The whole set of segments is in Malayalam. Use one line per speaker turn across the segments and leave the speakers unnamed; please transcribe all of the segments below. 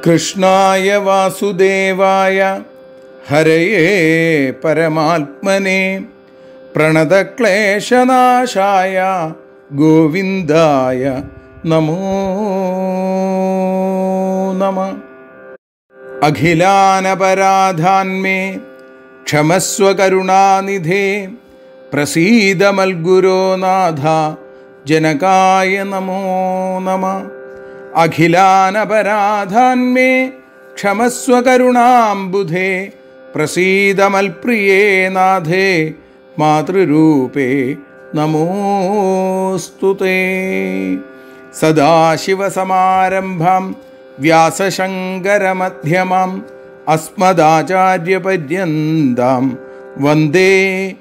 കൃഷ്ണായ വാസുദേവായ ഹരയേ പരമാത്മനെ പ്രണതക്ലേശനാശായ ഗോവിന്ദായ നമോ നമ അഖിലാനപരാധാന്മേ ക്ഷമസ്വ കരുണാനിധേ പ്രസീദമൽഗുരോ നാഥ ജനകായ നമോ നമ അഖിലാനപരാധാന്മേ ക്ഷമസ്വ കരുണാംബുധേ പ്രസീദമൽപ്രിയേ നാഥേ മാതൃരൂപേ നമോസ്തുതേ സദാശിവസമാരംഭം വ്യാസശങ്കരമധ്യമാം അസ്മദാചാര്യപര്യന്താം വന്ദേ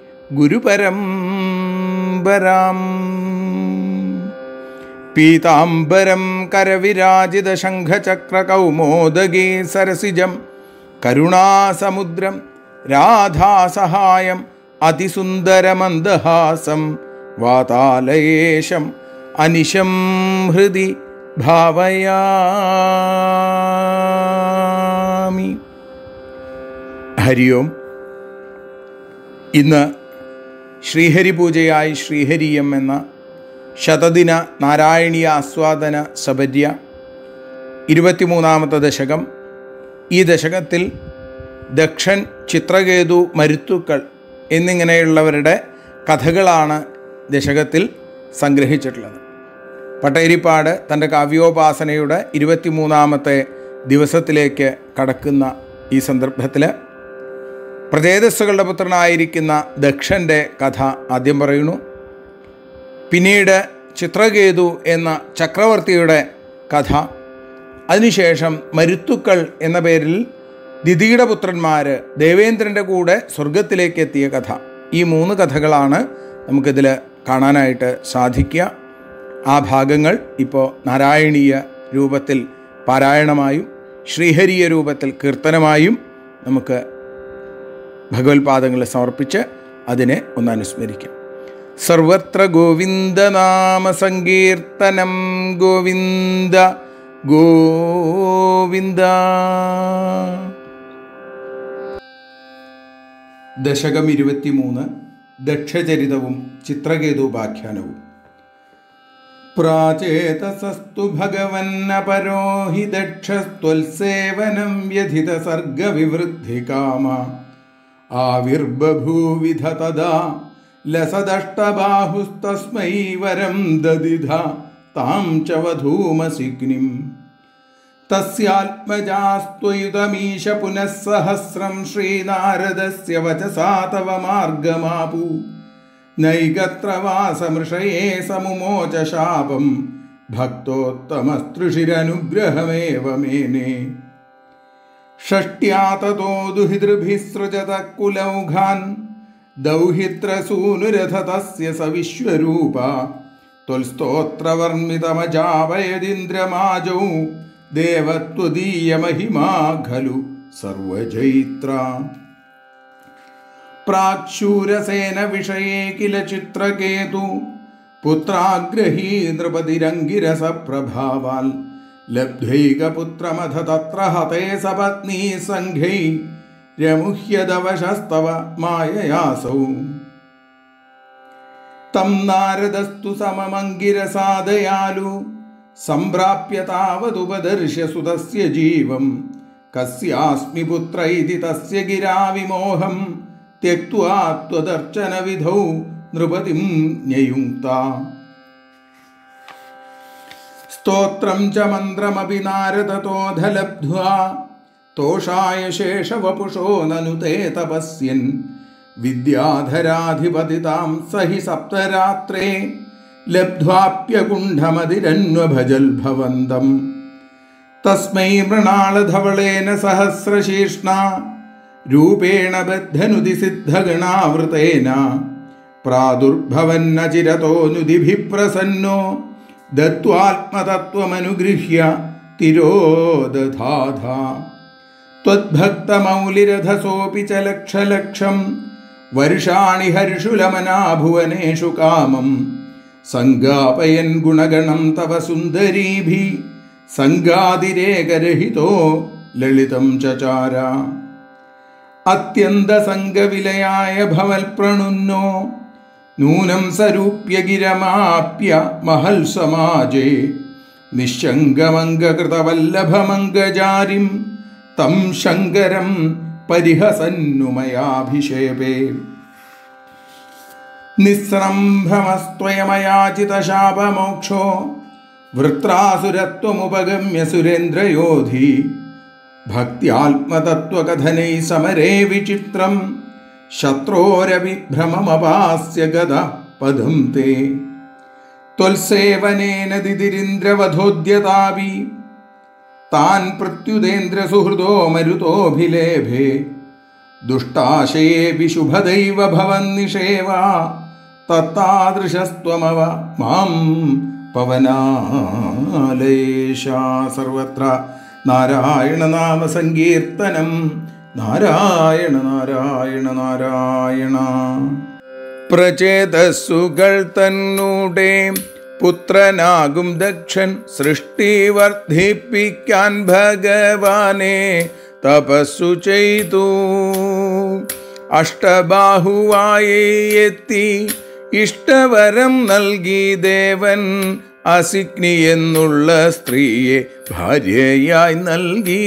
ഗുരുപരംപരാം പീതാംബരം കരവിരാജിതശംഖചക്രകൗമോദഗീ സരസിജം കരുണാസമുദ്രം രാധാസഹായം അതിസുന്ദരമന്ദഹാസം വാതാലയേശം അനിശം ഹൃദി ഭാവയാമി ഹരി ഓം ഇന്ന് ശ്രീഹരി പൂജയായി ശ്രീഹരിയം എന്ന ശതദിന നാരായണീയ ആസ്വാദന സബര്യ ഇരുപത്തിമൂന്നാമത്തെ ദശകം ഈ ദശകത്തിൽ ദക്ഷൻ ചിത്രകേതു മരുത്തുക്കൾ എന്നിങ്ങനെയുള്ളവരുടെ കഥകളാണ് ദശകത്തിൽ സംഗ്രഹിച്ചിട്ടുള്ളത് പട്ടേരിപ്പാട് തൻ്റെ കാവ്യോപാസനയുടെ ഇരുപത്തിമൂന്നാമത്തെ ദിവസത്തിലേക്ക് കടക്കുന്ന ഈ സന്ദർഭത്തിൽ പ്രചേതസ്സുകളുടെ പുത്രനായിരിക്കുന്ന ദക്ഷൻ്റെ കഥ ആദ്യം പറയുന്നു പിന്നീട് ചിത്രകേതു എന്ന ചക്രവർത്തിയുടെ കഥ അതിനുശേഷം മരുത്തുക്കൾ എന്ന പേരിൽ ദിതിയുടെ പുത്രന്മാർ ദേവേന്ദ്രൻ്റെ കൂടെ സ്വർഗത്തിലേക്ക് എത്തിയ കഥ ഈ മൂന്ന് കഥകളാണ് നമുക്കിതിൽ കാണാനായിട്ട് സാധിക്കുക ആ ഭാഗങ്ങൾ ഇപ്പോൾ നാരായണീയ രൂപത്തിൽ പാരായണമായും ശ്രീഹരീയ രൂപത്തിൽ കീർത്തനമായും നമുക്ക് ഭഗവത്പാദങ്ങളെ സമർപ്പിച്ച് അതിനെ ഒന്ന് അനുസ്മരിക്കാം സർവത്ര ഗോവിന്ദനാമ സങ്കീർത്തനം ഗോവിന്ദ ഗോവിന്ദ ദശകം ഇരുപത്തിമൂന്ന് ദക്ഷചരിതവും ചിത്രകേതുപാഖ്യാനവും പ്രാചേതസസ്തു ഭഗവന്നപരോ ഹി ദക്ഷസ്ത്വൽസേവനം വ്യഥിത സർഗവിവൃദ്ധി കാമ ആവിർബഭൂവിധ തദാ ലസദഷ്ടബാഹുസ്തസ്മൈ വരം ദദിധ താം ച വധൂമസിഗ്നിം തസ്യാത്മജാസ്ത്വയുതമീശ പുനഃ സഹസ്രം ശ്രീനാരദസ്യ വചസാ തവ മാർഗമാപു നൈകത്ര വാസമൃഷയേ സമുമോച ശാപം ഭക്തോത്തമസ്തൃഷിരനുഗ്രഹമേവ മേനെ ഷഷ്ട്യാ തതോ ദുഹിതൃഭിः സൃജത കുലൗഘാൻ ദൗഹിത്രസൂനുരഥ തസ്യ സ വിശ്വരൂപ ത്വൽസ്തോത്രവർണ്മിതമജാവയദിന്ദ്രമാജൗ ദേവത്വദീയമഹിമാ ഖലു സർവജൈത്ര പ്രാക്ഷൂരസേന വിഷയേ കില ചിത്രകേതു പുത്രാഗ്രഹീ നൃപതിരംഗിരസ പ്രഭാവാൽ ലബ്ധൈകപുത്രമഥ തത്ര ഹതേ സപത്നീ സംഘൈ രമുഹ്യദവശസ്തവ മായയാസൗ തം നാരദസ്തു സമമംഗിരസാദയാലു സംപ്രാപ്യ താവതുപദർശ്യ സുതസ്യ ജീവം കസ്യാസ്മി പുത്ര ഇതി തസ്യ ഗിരാവിമോഹം त्यक्त्वा त्वदर्चनविधौ नृपतिं न्ययुङ्क्ता स्तोत्रं च मन्त्रमपि नारदतोऽधलब्ध्वा तोषाय शेषवपुषो ननु ते तपस्यन् विद्याधराधिपतितां स हि सप्तरात्रे लब्ध्वाप्यकुण्ठमदिरन्वभजल्भवन्तम् तस्मै मृणालधवलेन सहस्रशीर्ष्णा रूपेण बद्धनुदि सिद्धगणावृतेन प्रादुर्भवन्नचिरतोऽनुदिभिः प्रसन्नो दत्त्वात्मतत्त्वमनुगृह्य तिरोदधाधा त्वद्भक्तमौलिरधसोऽपि च लक्षलक्षं वर्षाणि हर्षुलमना भुवनेषु कामं सङ्गापयन् गुणगणं तव सुन्दरीभिः സംഗാതിരേകരഹിതോ ലളിതം ചചാര അത്യന്തസംഗവിലയായ ഭവൽപ്രണുന്നോ നൂനം സരൂപ്യ ഗിരമാപ്യ മഹൽ സമാജേ നിശങ്കമംഗകൃതവല്ലഭമംഗജാരിം തം ശങ്കരം പരിഹസന്നുമയാഭിഷേപേ നിസ്രംഭമസ്ത്വയമയാചിതശാപമോക്ഷോ വൃത്രാസുരത്വമുപഗമ്യ സുരേന്ദ്രയോധി ഭക്ത്യാത്മതത്വകഥനൈ സമരേ വിചിത്രം ശത്രോരവിഭ്രമമപാസ്യ ഗത പദം തേ ത്വൽസേവനേന ദിതിരിന്ദ്രവധോദ്യതാവി താൻ പ്രത്യുതേന്ദ്രസുഹൃദോ മരുതോഭിലേഭേ ദുഷ്ടാശയേ വിശുഭദൈവ ഭവന്നിഷേവ തത്താദൃശസ്ത്വമവ മാം പവനാലേശ സർവത്ര നാരായണ നാമ സങ്കീർത്തനം നാരായണ നാരായണ നാരായണ പ്രചേതസ്സുകൾ തന്നൂടെ പുത്രനാകും ദക്ഷൻ സൃഷ്ടി വർദ്ധിപ്പിക്കാൻ ഭഗവാനെ തപസ്സു ചെയ്തു അഷ്ടബാഹുവായി എത്തി ഇഷ്ടവരം നൽകി ദേവൻ അസിഗ്നി എന്നുള്ള സ്ത്രീയെ ഭാര്യയായി നൽകി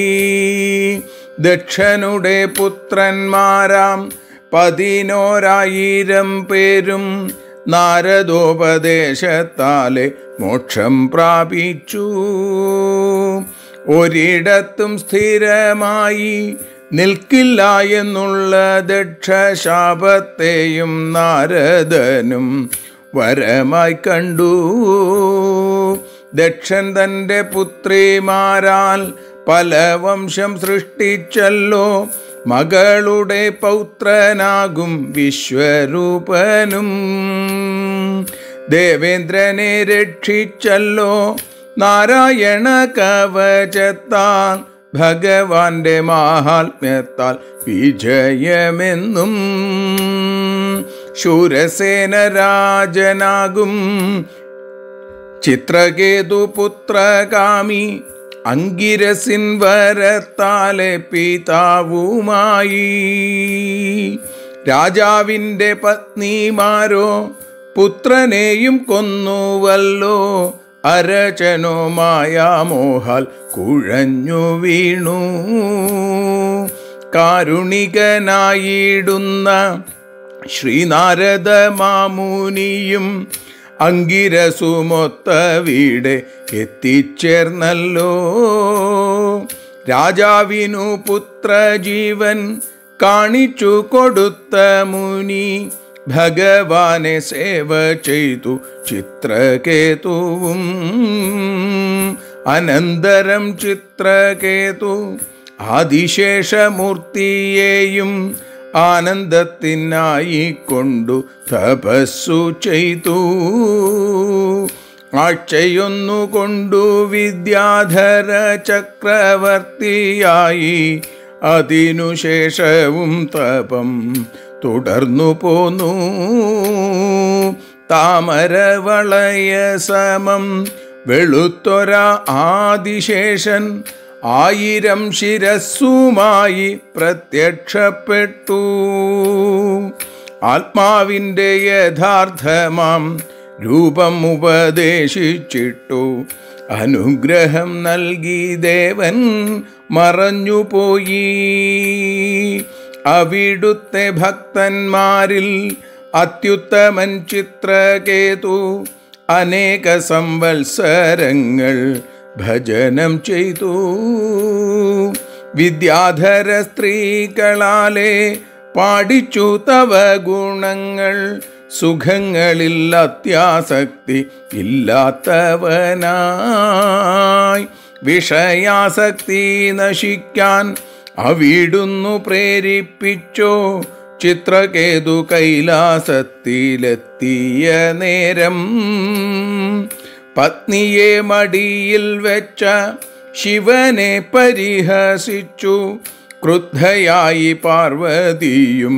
ദക്ഷനുടെ പുത്രന്മാരാം പതിനോരായിരം പേരും നാരദോപദേശത്താലെ മോക്ഷം പ്രാപിച്ചു ഒരിടത്തും സ്ഥിരമായി നിൽക്കില്ല എന്നുള്ള ദക്ഷശാപത്തെയും നാരദനും വരമായി കണ്ടു ദക്ഷൻ തൻ്റെ പുത്രിമാരാൽ പല വംശം സൃഷ്ടിച്ചല്ലോ മകളുടെ പൗത്രനാകും വിശ്വരൂപനും ദേവേന്ദ്രനെ രക്ഷിച്ചല്ലോ നാരായണ കവചത്താൽ ഭഗവാന്റെ മാഹാത്മ്യത്താൽ വിജയമെന്നും ശൂരസേന രാജനാകും ചിത്രകേതു പുത്രകാമി അങ്കിരസിൻ വരത്താലെ പിതാവുമായി രാജാവിൻ്റെ പത്നിമാരോ പുത്രനെയും കൊന്നുവല്ലോ അരചനോ മായാമോഹാൽ കുഴഞ്ഞു വീണു കാരുണികനായിടുന്ന ശ്രീനാരദ മാമുനിയും അങ്കിരസുമൊത്ത വീട് എത്തിച്ചേർന്നല്ലോ രാജാവിനു പുത്രജീവൻ കാണിച്ചു കൊടുത്ത മുനി ഭഗവാനെ സേവ ചെയ്തു ചിത്രകേതുവും അനന്തരം ചിത്രകേതു ആദിശേഷമൂർത്തിയെയും ആനന്ദത്തിനായി കൊണ്ടു തപസ്സു ചെയ്തു ആഴ്ചയൊന്നു കൊണ്ടു വിദ്യാധര ചക്രവർത്തിയായി അതിനുശേഷവും തപം തുടർന്നു പോന്നു താമരവളയ സമം വെളുത്തൊര ആദിശേഷൻ ആയിരം ശിരസ്സുമായി പ്രത്യക്ഷപ്പെട്ടു ആത്മാവിൻ്റെ യഥാർത്ഥമാം രൂപം ഉപദേശിച്ചിട്ടു അനുഗ്രഹം നൽകി ദേവൻ മറഞ്ഞുപോയി അവിടുത്തെ ഭക്തന്മാരിൽ അത്യുത്തമൻ ചിത്രകേതു അനേക സംവത്സരങ്ങൾ ഭജനം ചെയ്തു വിദ്യാധര സ്ത്രീകളാലെ പാടിച്ചു തവ ഗുണങ്ങൾ സുഖങ്ങളിൽ അത്യാസക്തി ഇല്ലാത്തവനായി വിഷയാസക്തി നശിക്കാൻ അവിടുന്നു പ്രേരിപ്പിച്ചോ ചിത്രകേതു കൈലാസത്തിലെത്തിയ നേരം പത്നിയെ മടിയിൽ വെച്ച ശിവനെ പരിഹസിച്ചു ക്രുദ്ധയായി പാർവതിയും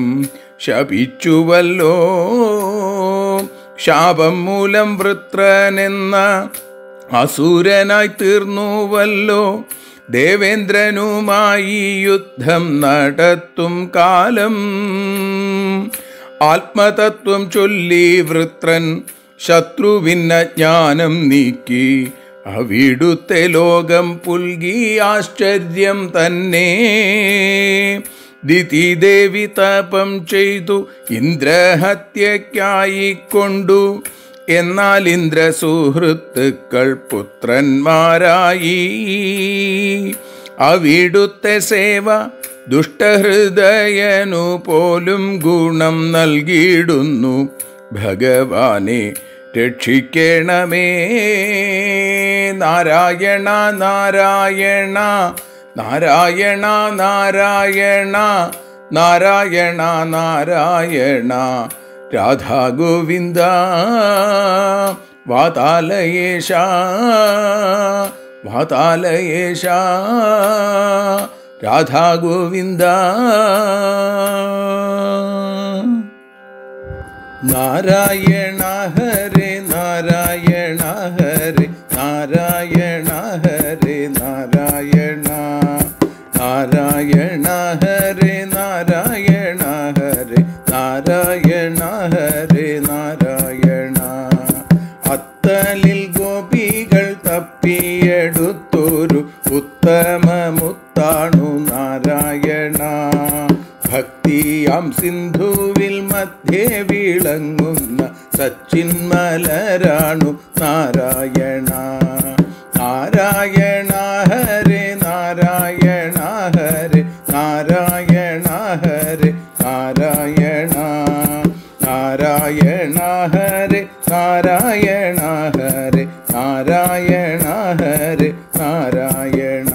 ശപിച്ചുവല്ലോ ശാപം മൂലം വൃത്രനെന്ന അസുരനായി തീർന്നുവല്ലോ ദേവേന്ദ്രനുമായി യുദ്ധം നടത്തും കാലം ആത്മതത്വം ചൊല്ലി വൃത്രൻ ശത്രുവിന്ന ജ്ഞാനം നീക്കി അവിടുത്തെ ലോകം പുൽകി ആശ്ചര്യം തന്നെ ദിതിദേവി തപം ചെയ്തു ഇന്ദ്രഹത്യക്കായി കൊണ്ടു എന്നാൽ ഇന്ദ്ര സുഹൃത്തുക്കൾ പുത്രന്മാരായി അവിടുത്തെ സേവ ദുഷ്ടഹൃദയനു പോലും ഗുണം നൽകിയിടുന്നു ഭഗവാനെ രക്ഷിക്കണമേ നാരായണ നാരായണ നാരായണ നാരായണ നാരായണ നാരായണ രാധാ ഗോവിന്ദ വാതാലയേശ വാതാലയേശ രാധാ ഗോവിന്ദ നാരായണ ഹരേ നാരായണ ഹരേ നാരായണ ഹരേ നാരായണ നാരായണ ഹരേ നാരായണ ഹരേ നാരായണ ഹരേ നാരായണ അത്തലിൽ ഗോപികൾ തപ്പിയെടുത്തൊരു ഉത്തമമുത്താണു നാരായണ ഭക്തിയാം സിന്ധുവിൽ മധ്യേ വിളങ്ങുന്ന സച്ചിന്മലരാണു നാരായണ നാരായണ ഹരേ നാരായണ ഹരേ നാരായണ ഹരേ നാരായണ നാരായണ ഹരേ നാരായണ ഹരേ നാരായണ ഹരേ നാരായണ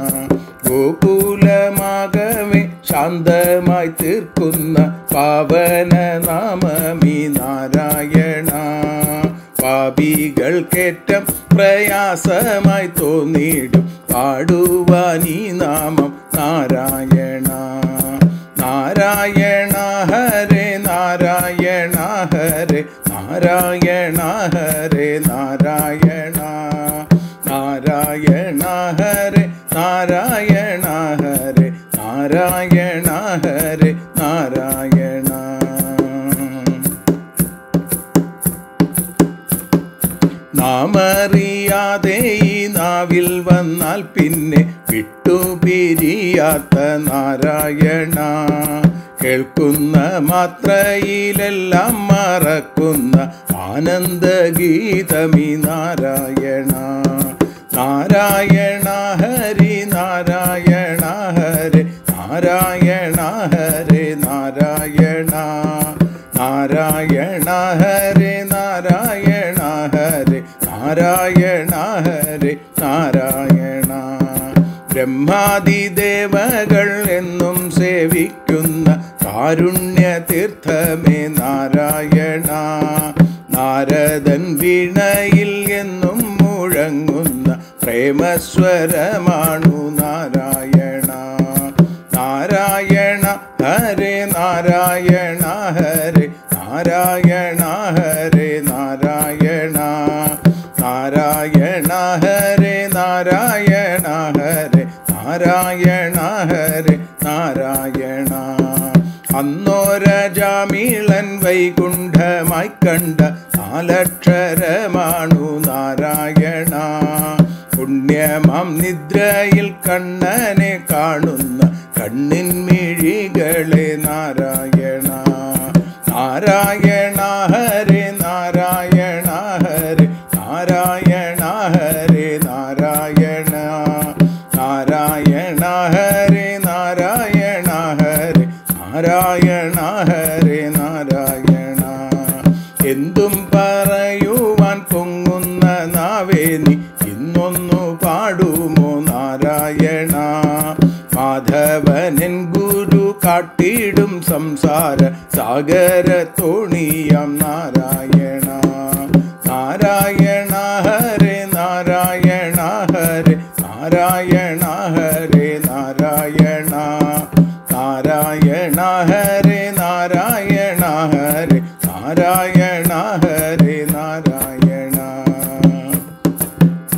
ഗോകുലമാകവേ ശാന്തമായി തീർക്കുന്ന പാവന നാമമീ നാരായണ പാപികൾക്കേറ്റം പ്രയാസമായി തോന്നിയിടും പാടുവാനീ നാമം നാരായണ നാരായണ ഹരേ നാരായണ ഹരേ നാരായണ ഹരേ നാരായണ നാരായണ ഹരേ നാരായണ ഹരേ നാരായണ ഹരേ നാരായണ നാമറിയാതെ ഈ നാവിൽ വന്നാൽ പിന്നെ വിട്ടുപിരിയാത്ത നാരായണ കേൾക്കുന്ന മാത്രയിലെല്ലാം മറക്കുന്ന ആനന്ദഗീതമി നാരായണ നാരായണ ഹരി നാരായണ ഹരി നാരായണ ഹരി നാരായണ നാരായണ ഹരി നാരായണ ഹരി നാരായണ ഹരി നാരായണ ബ്രഹ്മാദിദേവകൾ എന്നും സേവിക്കുന്ന കാരുണ്യ തീർത്ഥമേ നാരായണ നാരദൻ വീണയിൽ എന്നും മുഴങ്ങുന്ന പ്രേമസ്വരമാണു നാരായണ നാരായണ ഹരേ നാരായണ ഹരേ നാരായണ ഹരേ നാരായണ നാരായണ ഹരേ നാരായണ ഹരേ നാരായണ ഹരേ നാരായണ അന്നോരജാമീളൻ വൈകുണ്ഠമായി കണ്ട നാലക്ഷരമാണു നാരായണ പുണ്യമാം നിദ്രയിൽ കണ്ണനെ കാണുന്ന കണ്ണിൻ മിഴികളെ നാരായണ നാരായണ ഹരേ നാരായണ ഹരേ നാരായണ ഹരേ നാരായണ നാരായണ ഹരേ നാരായണ ഹരേ നാരായണ ഹരേ നാരായണ എന്തും പറയുവാൻ പൊങ്ങുന്ന നാവേ നീ ഇന്നൊന്നു പാടുമോ നാരായണ മാധവനൻ ഗുരു കാട്ടിടും സംസാര സാഗര തോണിയാം നാരായണ നാരായണ ഹരേ നാരായണ ഹരേ നാരായണ ഹരേ നാരായണ നാരായണ ഹരേ നാരായണ ഹരേ നാരായണ ഹരേ നാരായണ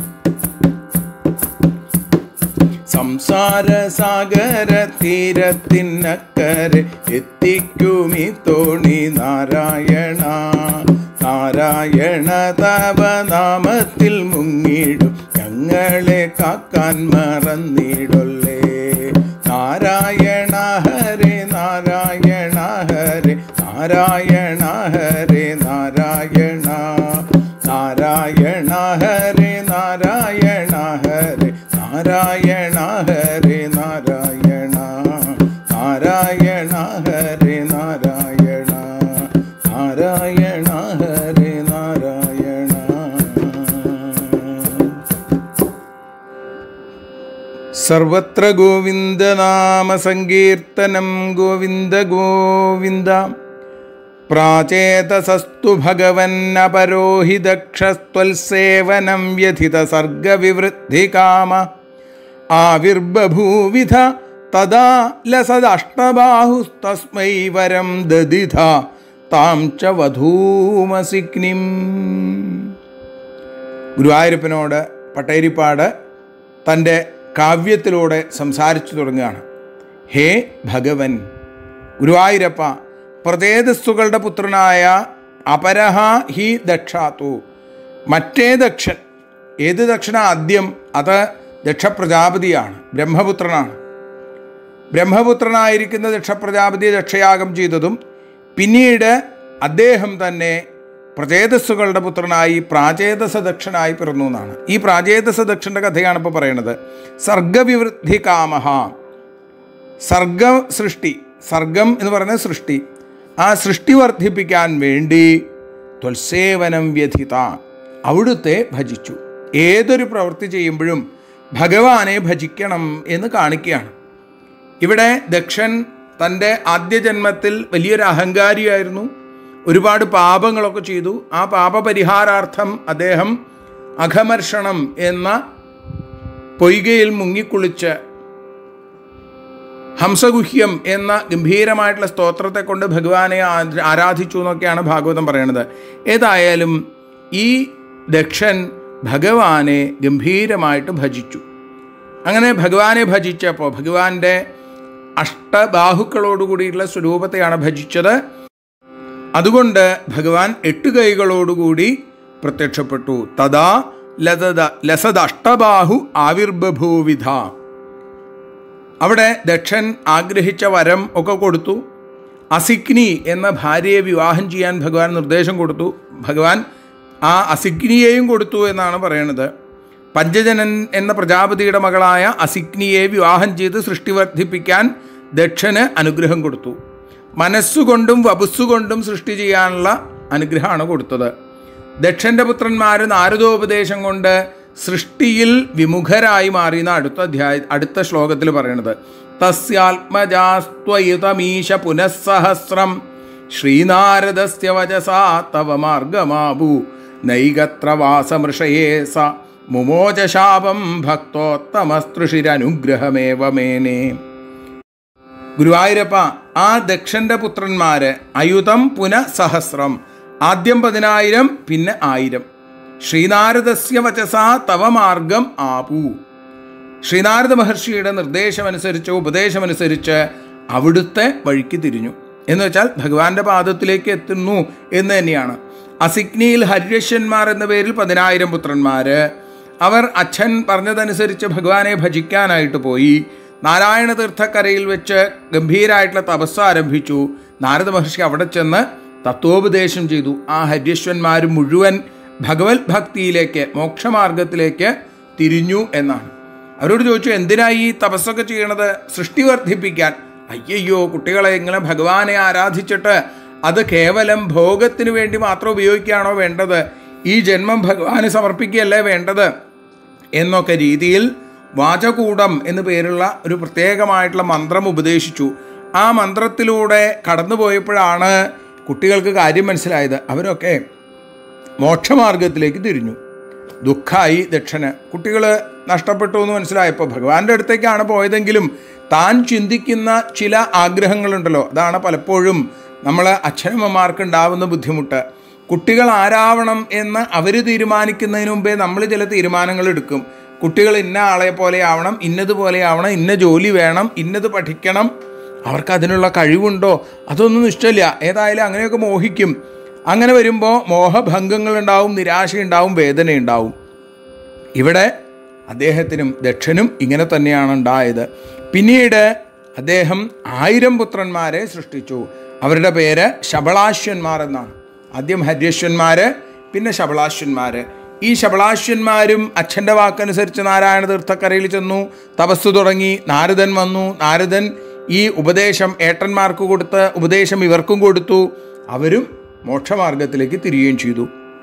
സംസാര സാഗര തീരത്തിനക്കരെ എത്തിക്കുമി തോണി നാരായണ നാരായണ തവ നാമത്തിൽ മുങ്ങിടും ഞങ്ങളെ കാക്കാൻ മറന്നിടൊല്ലേ നാരായണ ഹരേ നാരായണ ഹരേ നാരായണ ഹരേ നാരായണ നാരായണ ഹരേ നാരായണ ഹരേ നാരായണ ഹരേ നാരായണ നാരായണ ഹരേ നാരായണ നാരായണ ഹരേ നാരായണ സർവത്ര ഗോവിന്ദനാമ സങ്കീർത്തനം ഗോവിന്ദ ഗോവിന്ദ പ്രാചേതസസ്തു ഭഗവന്നപരോഹി ദക്ഷസ്ത്വൽസേവനം വ്യഥിത സർഗവിവൃദ്ധി കാമ ആവിർബഭൂവിധ തദാ ലസദഷ്ടബാഹുസ്തസ്മൈ വരം ദദിധ താം ച വധൂമസിഗ്നിം ഗുരുവായൂരപ്പനോട് പട്ടേരിപ്പാട് തൻ്റെ കാവ്യത്തിലൂടെ സംസാരിച്ചു തുടങ്ങുകയാണ് ഹേ ഭഗവൻ ഗുരുവായൂരപ്പ പ്രതേതസ്സുകളുടെ പുത്രനായ അപരഹ ഹി ദക്ഷാത്തു മറ്റേ ദക്ഷൻ ഏത് ദക്ഷന ആദ്യം അത് ദക്ഷപ്രജാപതിയാണ് ബ്രഹ്മപുത്രനാണ് ബ്രഹ്മപുത്രനായിരിക്കുന്ന ദക്ഷപ്രജാപതി ദക്ഷയാഗം ചെയ്തതും പിന്നീട് അദ്ദേഹം തന്നെ പ്രചേതസ്സുകളുടെ പുത്രനായി പ്രാചേതസ ദക്ഷനായി പിറന്നു എന്നാണ് ഈ പ്രാചേതസ ദക്ഷൻ്റെ കഥയാണ് ഇപ്പോൾ പറയുന്നത് സർഗവിവൃദ്ധി കാമഹ സർഗ സൃഷ്ടി സർഗം എന്ന് പറയുന്നത് സൃഷ്ടി ആ സൃഷ്ടി വർദ്ധിപ്പിക്കാൻ വേണ്ടി ത്വൽസേവനം വ്യഥിത അവിടുത്തെ ഭജിച്ചു ഏതൊരു പ്രവൃത്തി ചെയ്യുമ്പോഴും ഭഗവാനെ ഭജിക്കണം എന്ന് കാണിക്കുകയാണ് ഇവിടെ ദക്ഷൻ തൻ്റെ ആദ്യ ജന്മത്തിൽ വലിയൊരു അഹങ്കാരിയായിരുന്നു ഒരുപാട് പാപങ്ങളൊക്കെ ചെയ്തു ആ പാപപരിഹാരാർത്ഥം അദ്ദേഹം അഘമർഷണം എന്ന പൊയ്കയിൽ മുങ്ങിക്കുളിച്ച് ഹംസഗുഹ്യം എന്ന ഗംഭീരമായിട്ടുള്ള സ്തോത്രത്തെ കൊണ്ട് ഭഗവാനെ ആ- ആരാധിച്ചു എന്നൊക്കെയാണ് ഭാഗവതം പറയുന്നത് ഏതായാലും ഈ ദക്ഷൻ ഭഗവാനെ ഗംഭീരമായിട്ട് ഭജിച്ചു അങ്ങനെ ഭഗവാനെ ഭജിച്ചപ്പോൾ ഭഗവാന്റെ അഷ്ടബാഹുക്കളോടുകൂടിയിട്ടുള്ള സ്വരൂപത്തെയാണ് ഭജിച്ചത് അതുകൊണ്ട് ഭഗവാൻ എട്ട് കൈകളോടുകൂടി പ്രത്യക്ഷപ്പെട്ടു തഥാ ലതദ ലസദഷ്ടബാഹു ആവിർബഭൂവിധ അവിടെ ദക്ഷൻ ആഗ്രഹിച്ച വരം ഒക്കെ കൊടുത്തു അസിഗ്നി എന്ന ഭാര്യയെ വിവാഹം ചെയ്യാൻ ഭഗവാൻ നിർദ്ദേശം കൊടുത്തു ഭഗവാൻ ആ അസിഗ്നിയെയും കൊടുത്തു എന്നാണ് പറയുന്നത് പഞ്ചജനൻ എന്ന പ്രജാപതിയുടെ മകളായ അസിഗ്നിയെ വിവാഹം ചെയ്ത് സൃഷ്ടി വർദ്ധിപ്പിക്കാൻ ദക്ഷന് അനുഗ്രഹം കൊടുത്തു മനസ്സുകൊണ്ടും വപുസ്സുകൊണ്ടും സൃഷ്ടി ചെയ്യാനുള്ള അനുഗ്രഹമാണ് കൊടുത്തത് ദക്ഷൻ്റെ പുത്രന്മാർ നാരദോപദേശം കൊണ്ട് സൃഷ്ടിയിൽ വിമുഖരായി മാറിയെന്ന അടുത്ത അധ്യായ അടുത്ത ശ്ലോകത്തിൽ പറയുന്നത് തസ്യാത്മജാസ്ത്വയുതമീശ പുനഃസഹസ്രം ശ്രീനാരദസ്യ വചസാ തവ മാർഗമാഭൂ നൈകത്ര വാസമൃഷയേ സ മുമോച ശാപം ഭക്തോത്തമസ്തൃഷിരനുഗ്രഹമേവ മേനേ ഗുരുവായൂരപ്പ ആ ദക്ഷന്റെ പുത്രന്മാര് അയുതം പുന സഹസ്രം ആദ്യം പതിനായിരം പിന്നെ ആയിരം ശ്രീനാരദസ്യ വചസാ തവ മാർഗം ആപു ശ്രീനാരദ മഹർഷിയുടെ നിർദ്ദേശമനുസരിച്ച് ഉപദേശമനുസരിച്ച് അവിടുത്തെ വഴിക്ക് തിരിഞ്ഞു എന്ന് വെച്ചാൽ ഭഗവാന്റെ പാദത്തിലേക്ക് എത്തുന്നു എന്ന് തന്നെയാണ് അസിഗ്നിയിൽ ഹര്യശ്വന്മാർ എന്ന പേരിൽ പതിനായിരം പുത്രന്മാര് അവർ അച്ഛൻ പറഞ്ഞതനുസരിച്ച് ഭഗവാനെ ഭജിക്കാനായിട്ട് പോയി നാരായണ തീർത്ഥക്കരയിൽ വെച്ച് ഗംഭീരായിട്ടുള്ള തപസ് ആരംഭിച്ചു നാരദ മഹർഷി അവിടെ ചെന്ന് തത്വോപദേശം ചെയ്തു ആ ഹര്യശ്വന്മാർ മുഴുവൻ ഭഗവത് ഭക്തിയിലേക്ക് മോക്ഷമാർഗത്തിലേക്ക് തിരിഞ്ഞു എന്നാണ് അവരോട് ചോദിച്ചു എന്തിനാ ഈ തപസ്സൊക്കെ ചെയ്യണത് സൃഷ്ടി വർദ്ധിപ്പിക്കാൻ അയ്യയ്യോ കുട്ടികളെ ഇങ്ങനെ ഭഗവാനെ ആരാധിച്ചിട്ട് അത് കേവലം ഭോഗത്തിന് വേണ്ടി മാത്രം ഉപയോഗിക്കുകയാണോ വേണ്ടത് ഈ ജന്മം ഭഗവാന് സമർപ്പിക്കുകയല്ലേ വേണ്ടത് എന്നൊക്കെ രീതിയിൽ വാചകൂടം എന്നു പേരുള്ള ഒരു പ്രത്യേകമായിട്ടുള്ള മന്ത്രം ഉപദേശിച്ചു ആ മന്ത്രത്തിലൂടെ കടന്നുപോയപ്പോഴാണ് കുട്ടികൾക്ക് കാര്യം മനസ്സിലായത് അവരൊക്കെ മോക്ഷമാർഗത്തിലേക്ക് തിരിഞ്ഞു ദുഃഖമായി ദക്ഷന് കുട്ടികൾ നഷ്ടപ്പെട്ടു എന്ന് മനസ്സിലായപ്പോൾ ഭഗവാന്റെ അടുത്തേക്കാണ് പോയതെങ്കിലും താൻ ചിന്തിക്കുന്ന ചില ആഗ്രഹങ്ങളുണ്ടല്ലോ അതാണ് പലപ്പോഴും നമ്മൾ അച്ഛനമ്മമാർക്ക് ഉണ്ടാവുന്ന ബുദ്ധിമുട്ട് കുട്ടികൾ ആരാവണം എന്ന് അവർ തീരുമാനിക്കുന്നതിന് മുമ്പേ നമ്മൾ ചില തീരുമാനങ്ങൾ എടുക്കും കുട്ടികൾ ഇന്ന ആളെ പോലെ ആവണം ഇന്നതുപോലെ ആവണം ഇന്ന ജോലി വേണം ഇന്നത് പഠിക്കണം അവർക്ക് അതിനുള്ള കഴിവുണ്ടോ അതൊന്നും ഇഷ്ടമില്ല ഏതായാലും അങ്ങനെയൊക്കെ മോഹിക്കും അങ്ങനെ വരുമ്പോൾ മോഹഭംഗങ്ങളുണ്ടാവും നിരാശയുണ്ടാവും വേദനയുണ്ടാവും ഇവിടെ അദ്ദേഹത്തിനും ദക്ഷനും ഇങ്ങനെ തന്നെയാണ് ഉണ്ടായത് പിന്നീട് അദ്ദേഹം ആയിരം പുത്രന്മാരെ സൃഷ്ടിച്ചു അവരുടെ പേര് ശബളാശ്വന്മാർ എന്നാണ് ആദ്യം ഹര്യശ്വന്മാർ പിന്നെ ശബളാശ്വന്മാർ ഈ ശബളാശ്വന്മാരും അച്ഛൻ്റെ വാക്കനുസരിച്ച് നാരായണ തീർത്ഥക്കരയിൽ ചെന്നു തപസ് തുടങ്ങി നാരദൻ വന്നു നാരദൻ ഈ ഉപദേശം ഏട്ടന്മാർക്ക് കൊടുത്ത് ഉപദേശം ഇവർക്കും കൊടുത്തു അവരും മോക്ഷമാർഗത്തിലേക്ക് തിരികുകയും ചെയ്തു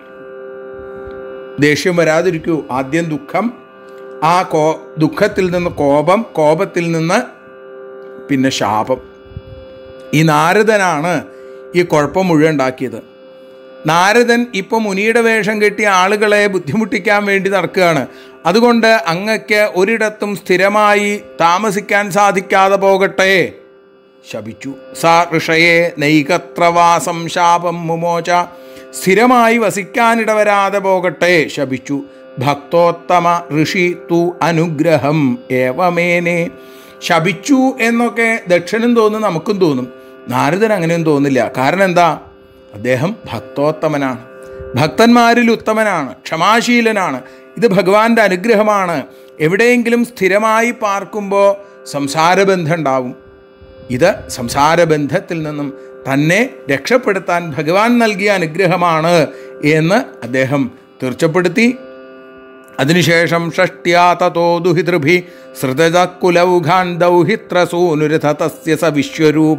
ദേഷ്യം വരാതിരിക്കൂ ആദ്യം ദുഃഖം ആ കോ ദുഃഖത്തിൽ നിന്ന് കോപം കോപത്തിൽ നിന്ന് പിന്നെ ശാപം ഈ നാരദനാണ് ഈ കുഴപ്പം മുഴുവൻ ഉണ്ടാക്കിയത് നാരദൻ ഇപ്പോൾ മുനിയുടെ വേഷം കെട്ടിയ ആളുകളെ ബുദ്ധിമുട്ടിക്കാൻ വേണ്ടി നടക്കുകയാണ് അതുകൊണ്ട് അങ്ങക്ക് ഒരിടത്തും സ്ഥിരമായി താമസിക്കാൻ സാധിക്കാതെ പോകട്ടെ ശപിച്ചു സാ ഋഷയെ നൈകത്രവാസം ശാപം മുമോച സ്ഥിരമായി വസിക്കാനിടവരാതെ പോകട്ടെ ശപിച്ചു ഭക്തോത്തമ ഋഷി തു അനുഗ്രഹം ഏവമേനെ ശപിച്ചു എന്നൊക്കെ ദക്ഷിണും തോന്നും നമുക്കും തോന്നും നാരദൻ അങ്ങനെയൊന്നും തോന്നില്ല കാരണം എന്താ അദ്ദേഹം ഭക്തോത്തമനാണ് ഭക്തന്മാരിൽ ഉത്തമനാണ് ക്ഷമാശീലനാണ് ഇത് ഭഗവാന്റെ അനുഗ്രഹമാണ് എവിടെയെങ്കിലും സ്ഥിരമായി പാർക്കുമ്പോൾ സംസാരബന്ധം ഉണ്ടാവും ഇത് സംസാരബന്ധത്തിൽ നിന്നും തന്നെ രക്ഷപ്പെടുത്താൻ ഭഗവാൻ നൽകിയ അനുഗ്രഹമാണ് എന്ന് അദ്ദേഹം തീർച്ചപ്പെടുത്തി അതിനുശേഷം ഷഷ്ട്യാ തതോ ദുഹിതൃഭി സൃതകുലൗഘാൻ ദൗഹിത്രസൂനുരഥ തസ്യ സ വിശ്വരൂപ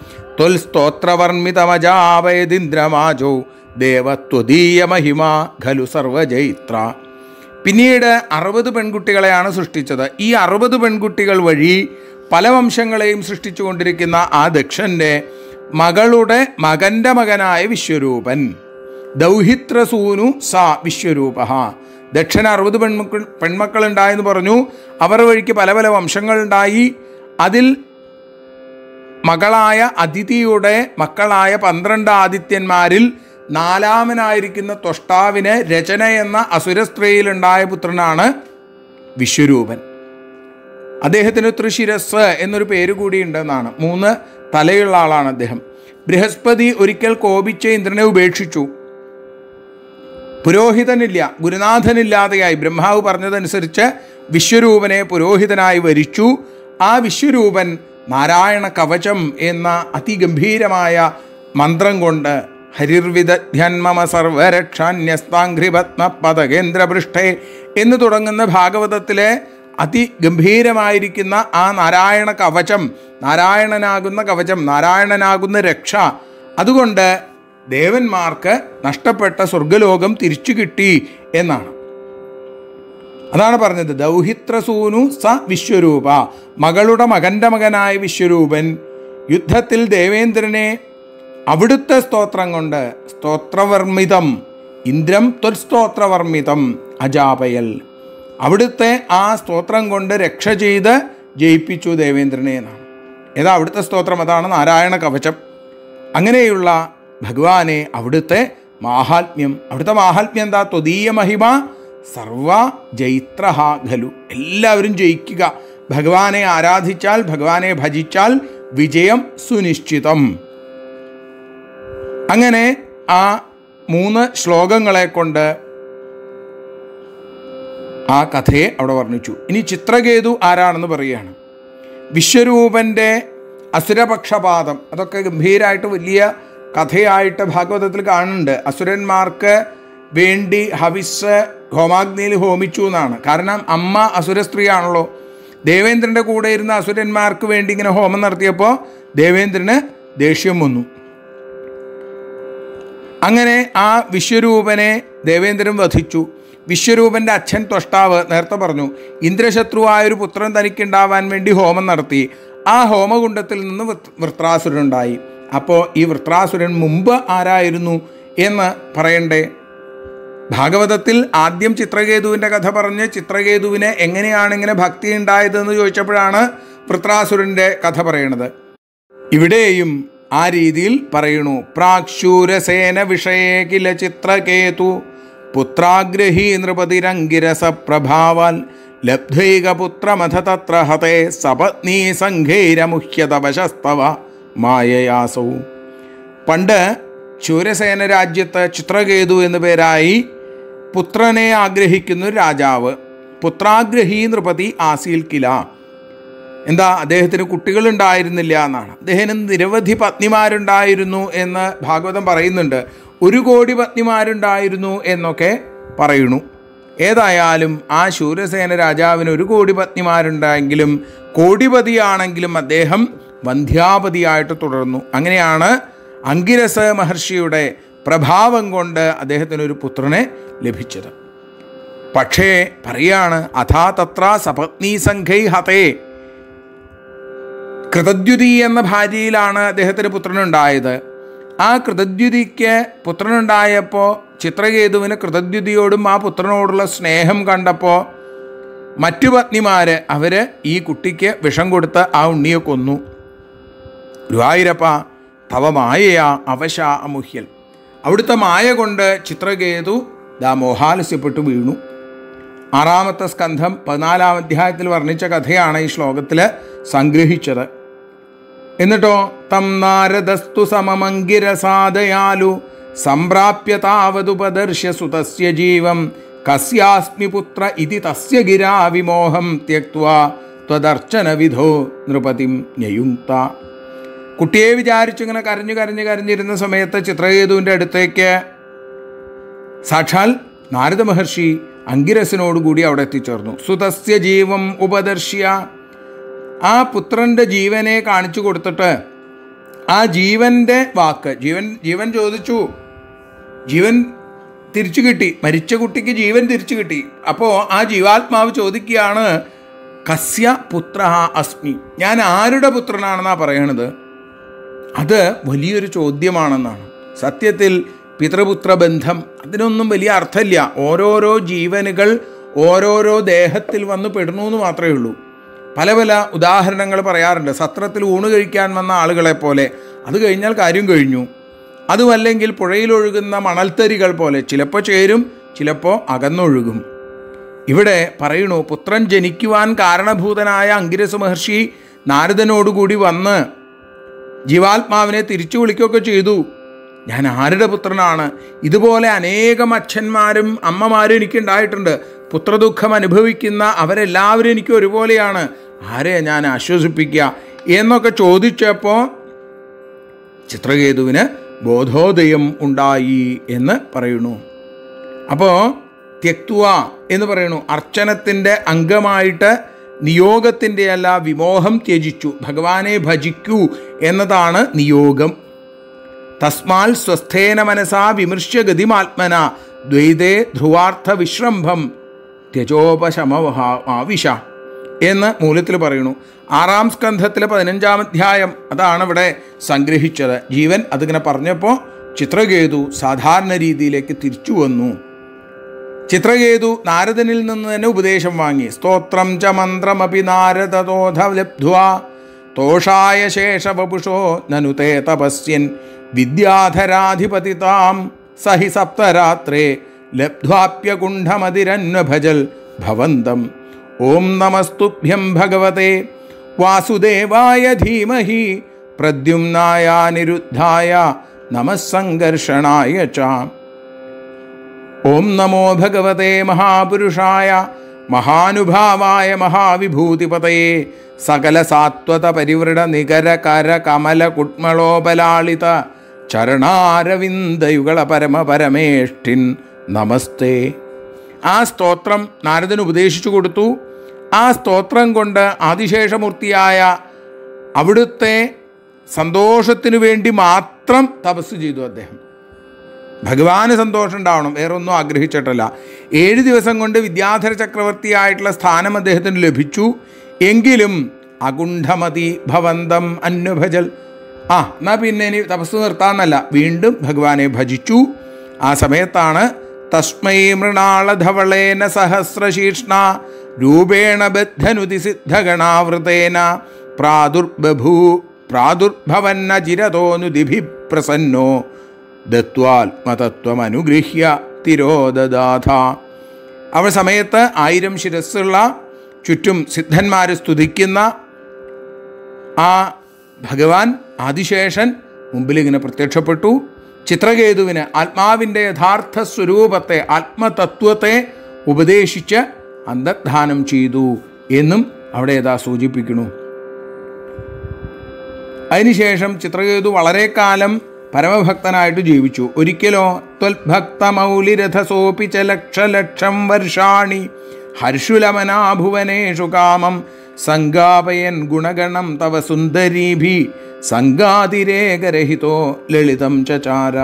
ത്വൽസ്തോത്രവർമ്മിതമജാവയതിന്ദ്രമാജോ ദേവത്വദീയ മഹിമ ഖലു സർവജൈത്ര പിന്നീട് അറുപത് പെൺകുട്ടികളെയാണ് സൃഷ്ടിച്ചത് ഈ അറുപത് പെൺകുട്ടികൾ വഴി പല വംശങ്ങളെയും സൃഷ്ടിച്ചുകൊണ്ടിരിക്കുന്ന ആ ദക്ഷൻ്റെ മകളുടെ മകൻ്റെ മകനായ വിശ്വരൂപൻ ദൗഹിത്രസൂനു സ വിശ്വരൂപ ദക്ഷൻ അറുപത് പെൺമക്കൾ പെൺമക്കളുണ്ടായെന്ന് പറഞ്ഞു അവർ വഴിക്ക് പല പല വംശങ്ങളുണ്ടായി അതിൽ മകളായ അതിഥിയുടെ മക്കളായ പന്ത്രണ്ട് ആദിത്യന്മാരിൽ നാലാമനായിരിക്കുന്ന ത്വഷ്ടാവിന് രചന എന്ന അസുര സ്ത്രീയിലുണ്ടായ പുത്രനാണ് വിശ്വരൂപൻ അദ്ദേഹത്തിന് തൃശിരസ് എന്നൊരു പേര് കൂടി ഉണ്ടെന്നാണ് മൂന്ന് തലയുള്ള ആളാണ് അദ്ദേഹം ബൃഹസ്പതി ഒരിക്കൽ കോപിച്ച് ഇന്ദ്രനെ ഉപേക്ഷിച്ചു പുരോഹിതനില്ല ഗുരുനാഥനില്ലാതെയായി ബ്രഹ്മാവ് പറഞ്ഞതനുസരിച്ച് വിശ്വരൂപനെ പുരോഹിതനായി വരിച്ചു ആ വിശ്വരൂപൻ നാരായണ കവചം എന്ന അതിഗംഭീരമായ മന്ത്രം കൊണ്ട് ഹരിർവിദധ്യന്മമ സർവരക്ഷാന്യസ്താഘ്രിപത്മ പദകേന്ദ്രപൃഷ്ഠേ എന്ന് തുടങ്ങുന്ന ഭാഗവതത്തിലെ അതിഗംഭീരമായിരിക്കുന്ന ആ നാരായണ കവചം നാരായണനാകുന്ന കവചം നാരായണനാകുന്ന രക്ഷ അതുകൊണ്ട് ദേവന്മാർക്ക് നഷ്ടപ്പെട്ട സ്വർഗലോകം തിരിച്ചു കിട്ടി എന്നാണ് അതാണ് പറഞ്ഞത് ദൗഹിത്രസൂനു സ വിശ്വരൂപ മകളുടെ മകൻ്റെ മകനായ വിശ്വരൂപൻ യുദ്ധത്തിൽ ദേവേന്ദ്രനെ അവിടുത്തെ സ്തോത്രം കൊണ്ട് സ്തോത്രവർമ്മിതം ഇന്ദ്രം ത്വൽസ്തോത്രവർമ്മിതം അജാപയൽ അവിടുത്തെ ആ സ്തോത്രം കൊണ്ട് രക്ഷ ചെയ്ത് ജയിപ്പിച്ചു ദേവേന്ദ്രനെ എന്നാണ് ഏതാ അവിടുത്തെ സ്തോത്രം അതാണ് നാരായണ കവചം അങ്ങനെയുള്ള ഭഗവാനെ അവിടുത്തെ മാഹാത്മ്യം അവിടുത്തെ മാഹാത്മ്യം എന്താ ത്വതീയ മഹിമ സർവ ജൈത്ര ഖലു എല്ലാവരും ജയിക്കുക ഭഗവാനെ ആരാധിച്ചാൽ ഭഗവാനെ ഭജിച്ചാൽ വിജയം സുനിശ്ചിതം അങ്ങനെ ആ മൂന്ന് ശ്ലോകങ്ങളെ കൊണ്ട് ആ കഥയെ അവിടെ വർണ്ണിച്ചു ഇനി ചിത്രകേതു ആരാണെന്ന് പറയുകയാണ് വിശ്വരൂപൻ്റെ അസുരപക്ഷപാതം അതൊക്കെ ഗംഭീരമായിട്ട് വലിയ കഥയായിട്ട് ഭാഗവതത്തിൽ കാണുന്നുണ്ട് അസുരന്മാർക്ക് വേണ്ടി ഹവിസ് ഹോമാഗ്നിയിൽ ഹോമിച്ചു എന്നാണ് കാരണം അമ്മ അസുര സ്ത്രീയാണല്ലോ ദേവേന്ദ്രൻ്റെ കൂടെ ഇരുന്ന അസുരന്മാർക്ക് വേണ്ടി ഇങ്ങനെ ഹോമം നടത്തിയപ്പോൾ ദേവേന്ദ്രന് ദേഷ്യം വന്നു അങ്ങനെ ആ വിശ്വരൂപനെ ദേവേന്ദ്രൻ വധിച്ചു വിശ്വരൂപൻ്റെ അച്ഛൻ ത്വഷ്ടാവ് നേരത്തെ പറഞ്ഞു ഇന്ദ്രശത്രുവായൊരു പുത്രൻ തനിക്കുണ്ടാവാൻ വേണ്ടി ഹോമം നടത്തി ആ ഹോമകുണ്ടത്തിൽ നിന്ന് വൃ- വൃത്രാസുരനുണ്ടായി അപ്പോൾ ഈ വൃത്രാസുരൻ മുമ്പ് ആരായിരുന്നു എന്ന് പറയണ്ടേ ഭാഗവതത്തിൽ ആദ്യം ചിത്രകേതുവിൻ്റെ കഥ പറഞ്ഞ് ചിത്രകേതുവിന് എങ്ങനെയാണ് ഇങ്ങനെ ഭക്തി ഉണ്ടായതെന്ന് ചോദിച്ചപ്പോഴാണ് വൃത്രാസുരൻ്റെ കഥ പറയണത് ഇവിടെയും ആ രീതിയിൽ പറയണു പ്രാക്ഷൂരസേന വിഷയേ കില ചിത്രകേതു പുത്രാഗ്രഹീ നൃപതിരങ്കിരസ പ്രഭാവാൽ ലബ്ധൈകപുത്രമഥ തത്ര ഹതേ സപത്നീ സംഘൈരമുഹ്യതവശസ്തവ മായയാസൗ പണ്ട് ശൂരസേന രാജ്യത്ത് ചിത്രകേതു എന്നു പേരായി പുത്രനെ ആഗ്രഹിക്കുന്ന ഒരു രാജാവ് പുത്രാഗ്രഹീ നൃപതി ആസീൽ കില എന്താ അദ്ദേഹത്തിന് കുട്ടികളുണ്ടായിരുന്നില്ല എന്നാണ് അദ്ദേഹത്തിന് നിരവധി പത്നിമാരുണ്ടായിരുന്നു എന്ന് ഭാഗവതം പറയുന്നുണ്ട് ഒരു കോടി പത്നിമാരുണ്ടായിരുന്നു എന്നൊക്കെ പറയുന്നു ഏതായാലും ആ ശൂരസേന രാജാവിന് ഒരു കോടി പത്നിമാരുണ്ടെങ്കിലും കോടിപതിയാണെങ്കിലും അദ്ദേഹം വന്ധ്യാപതിയായിട്ട് തുടർന്നു അങ്ങനെയാണ് അങ്കിരസ മഹർഷിയുടെ പ്രഭാവം കൊണ്ട് അദ്ദേഹത്തിന് ഒരു പുത്രനെ ലഭിച്ചത് പക്ഷേ പറയാണ് അഥാ തത്ര സപത്നീ സംഘൈ ഹതേ കൃതദ്യുതി എന്ന ഭാര്യയിലാണ് അദ്ദേഹത്തിന് പുത്രനുണ്ടായത് ആ കൃതദ്യുതിക്ക് പുത്രനുണ്ടായപ്പോൾ ചിത്രകേതുവിന് കൃതദ്യുതിയോടും ആ പുത്രനോടുള്ള സ്നേഹം കണ്ടപ്പോൾ മറ്റു പത്നിമാർ അവർ ഈ കുട്ടിക്ക് വിഷം കൊടുത്ത് ആ ഉണ്ണിയെ കൊന്നു ഗുരുവായൂരപ്പ തവ മായയാ അവശ അമുഹ്യൽ അവിടുത്തെ മായ കൊണ്ട് ചിത്രകേതു ദാ മോഹാലസ്യപ്പെട്ടു വീണു ആറാമത്തെ സ്കന്ധം പതിനാലാം അധ്യായത്തിൽ വർണ്ണിച്ച കഥയാണ് ഈ ശ്ലോകത്തിൽ സംഗ്രഹിച്ചത് എന്നിട്ടോ തം നാരദസ്തു സമമങ്കിരസാദയാലു സംപ്രാപ്യ താവതുപദർശ്യ സുതസ്യ ജീവം കസ്യാസ്മി പുത്ര ഇതി തസ്യ ഗിരാ വിമോഹം ത്യക്വാ ത്വദർച്ചന വിധോ നൃപതിം ഞയുക്ത കുട്ടിയെ വിചാരിച്ചിങ്ങനെ കരഞ്ഞു കരഞ്ഞു കരഞ്ഞിരുന്ന സമയത്ത് ചിത്രകേതുവിൻ്റെ അടുത്തേക്ക് സാക്ഷാൽ നാരദ മഹർഷി അങ്കിരസിനോടുകൂടി അവിടെ എത്തിച്ചേർന്നു സുതസ്യ ജീവം ഉപദർശ്യ ആ പുത്രൻ്റെ ജീവനെ കാണിച്ചു കൊടുത്തിട്ട് ആ ജീവൻ്റെ വാക്ക് ജീവൻ ജീവൻ ചോദിച്ചു ജീവൻ തിരിച്ചു കിട്ടി മരിച്ച കുട്ടിക്ക് ജീവൻ തിരിച്ചു കിട്ടി അപ്പോൾ ആ ജീവാത്മാവ് ചോദിക്കുകയാണ് കസ്യ പുത്ര അസ്മി ഞാൻ ആരുടെ പുത്രനാണെന്നാണ് പറയണത് അത് വലിയൊരു ചോദ്യമാണെന്നാണ് സത്യത്തിൽ പിതൃപുത്ര ബന്ധം അതിനൊന്നും വലിയ അർത്ഥമില്ല ഓരോരോ ജീവനുകൾ ഓരോരോ ദേഹത്തിൽ വന്ന് പെടുന്നു എന്ന് മാത്രമേ ഉള്ളൂ പല പല ഉദാഹരണങ്ങൾ പറയാറുണ്ട് സത്രത്തിൽ ഊണ് കഴിക്കാൻ വന്ന ആളുകളെ പോലെ അത് കഴിഞ്ഞാൽ കാര്യം കഴിഞ്ഞു അതുമല്ലെങ്കിൽ പുഴയിലൊഴുകുന്ന മണൽത്തരികൾ പോലെ ചിലപ്പോൾ ചേരും ചിലപ്പോൾ അകന്നൊഴുകും ഇവിടെ പറയണു പുത്രൻ ജനിക്കുവാൻ കാരണഭൂതനായ അങ്കിരസ മഹർഷി നാരദനോടുകൂടി വന്ന് ജീവാത്മാവിനെ തിരിച്ചു വിളിക്കുകയൊക്കെ ചെയ്തു ഞാൻ ആരുടെ പുത്രനാണ് ഇതുപോലെ അനേകം അച്ഛന്മാരും അമ്മമാരും എനിക്കുണ്ടായിട്ടുണ്ട് പുത്രദുഃഖം അനുഭവിക്കുന്ന അവരെല്ലാവരും എനിക്ക് ഒരുപോലെയാണ് ആരെ ഞാൻ ആശ്വസിപ്പിക്കുക എന്നൊക്കെ ചോദിച്ചപ്പോൾ ചിത്രകേതുവിന് ബോധോദയം ഉണ്ടായി എന്ന് പറയുന്നു അപ്പോൾ ത്യക്തുവ എന്ന് പറയുന്നു അർച്ചനത്തിൻ്റെ അംഗമായിട്ട് നിയോഗത്തിൻ്റെ അല്ല വിമോഹം ത്യജിച്ചു ഭഗവാനെ ഭജിക്കൂ എന്നതാണ് നിയോഗം തസ്മാൽ സ്വസ്ഥേന മനസാ വിമൃശ്യ ഗതിമാത്മന ദ്വൈതേ ധ്രുവാർത്ഥ വിശ്രംഭം ത്യജോപശമവഹ ആവിശ എന്ന് മൂലത്തിൽ പറയുന്നു ആറാം സ്കന്ധത്തിലെ പതിനഞ്ചാം അധ്യായം അതാണ് ഇവിടെ സംഗ്രഹിച്ചത് ജീവൻ അതിങ്ങനെ പറഞ്ഞപ്പോൾ ചിത്രകേതു സാധാരണ രീതിയിലേക്ക് തിരിച്ചു വന്നു ചിത്രകേതു നാരദനിൽ നിന്ന് തന്നെ ഉപദേശം വാങ്ങി സ്തോത്രം ച മന്ത്രമപി നാരദതോധ ലബ്ധ്വാ തോഷായ ശേഷവപുഷോ നനു തേ തപസ്യൻ വിദ്യാധരാധിപതിതാം സഹി സപ്തരാത്രേ ലബ്ധ്വാപ്യകുണ്ഠമതിരന്വഭജൽ ഭവന്തം ഓം നമസ്തുഭ്യം ഭഗവത്തെ വാസുദേവായ ധീമഹി പ്രദ്യുമ്നായ നിരുദ്ധായ നമസ്സംഘർഷണായ ച ഓം നമോ ഭഗവത്തെ മഹാപുരുഷായ മഹാനുഭാവായ മഹാവിഭൂതിപതയെ സകല സാത്വത പരിവൃഢ നികര കര കമല കുട്മളോപലാളിത ചരണാരവിന്ദയുഗള പരമ പരമേഷ്ഠിൻ നമസ്തേ ആ സ്തോത്രം നാരദന് ഉപദേശിച്ചു കൊടുത്തു ആ സ്തോത്രം കൊണ്ട് ആദിശേഷമൂർത്തിയായ അവിടുത്തെ സന്തോഷത്തിനു വേണ്ടി മാത്രം തപസ് ചെയ്തു അദ്ദേഹം ഭഗവാന് സന്തോഷം ഉണ്ടാവണം വേറെ ഒന്നും ആഗ്രഹിച്ചിട്ടല്ല ഏഴ് ദിവസം കൊണ്ട് വിദ്യാധര ചക്രവർത്തിയായിട്ടുള്ള സ്ഥാനം അദ്ദേഹത്തിന് ലഭിച്ചു എങ്കിലും അകുണ്ഠമതി ഭവന്തം അന്വഭജൽ ആ എന്നാൽ പിന്നെ ഇനി തപസ് നിർത്താന്നല്ല വീണ്ടും ഭഗവാനെ ഭജിച്ചു ആ സമയത്താണ് തസ്മൈ മൃണാളധവളേന സഹസ്രശീർഷ്ണ രൂപേണ ബദ്ധനുതി സിദ്ധഗണാവൃതേന പ്രാദുർബഭൂ പ്രാദുർഭവന്ന ചിരതോനുദിഭി പ്രസന്നോ ദത്വാത്മതത്വമനുഗൃഹ്യ തിരോദാഥ അവ സമയത്ത് ആയിരം ശിരസ്സുള്ള ചുറ്റും സിദ്ധന്മാർ സ്തുതിക്കുന്ന ആ ഭഗവാൻ ആദിശേഷൻ മുമ്പിൽ ഇങ്ങനെ പ്രത്യക്ഷപ്പെട്ടു ചിത്രകേതുവിന് ആത്മാവിൻ്റെ യഥാർത്ഥ സ്വരൂപത്തെ ആത്മതത്വത്തെ ഉപദേശിച്ച് അന്തർധാനം ചെയ്തു എന്നും അവിടെ ഏതാ സൂചിപ്പിക്കുന്നു അതിനുശേഷം ചിത്രകേതു വളരെ കാലം പരമഭക്തനായിട്ട് ജീവിച്ചു ഒരിക്കലോ ത്വൽഭക്തമൗലിരഥസോപി ച ലക്ഷലക്ഷം വർഷാണി ഹർഷുലമനാഭുവനേഷു കാമം സംഗാപയൻ ഗുണഗണം തവ സുന്ദരീഭി സംഗാതിരേകരഹിതോ ലളിതം ചചാര